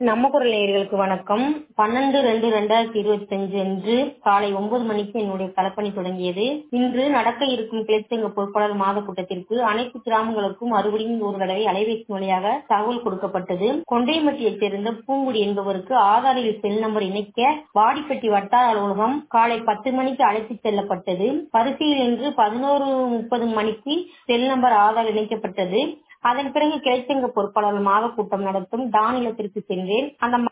நம்ம குரல் நேயர்களுக்கு வணக்கம் பன்னெண்டு ரெண்டு ரெண்டாயிரத்தி இருபத்தி அஞ்சு அன்று காலை ஒன்பது மணிக்கு என்னுடைய களப்பணி தொடங்கியது இன்று நடக்க இருக்கும் கிளைச்சங்க பொறுப்பாளர் மாத கூட்டத்திற்கு அனைத்து கிராமங்களுக்கும் மறுபடியும் ஒரு தடவை அலைபேசி வழியாக தகவல் கொடுக்கப்பட்டது கொண்டைமட்டியைச் சேர்ந்த பூங்குடி என்பவருக்கு ஆதாரில் செல் நம்பர் இணைக்க வாடிப்பட்டி வட்டார அலுவலகம் காலை பத்து மணிக்கு அழைத்துச் செல்லப்பட்டது பரிசையில் இன்று பதினோரு முப்பது மணிக்கு செல் நம்பர் ஆதார் இணைக்கப்பட்டது அதன் பிறகு கிளைச்சங்க பொறுப்பாளர் மாத கூட்டம் நடத்தும் டான் இல்லத்திற்கு சென்றேன் அந்த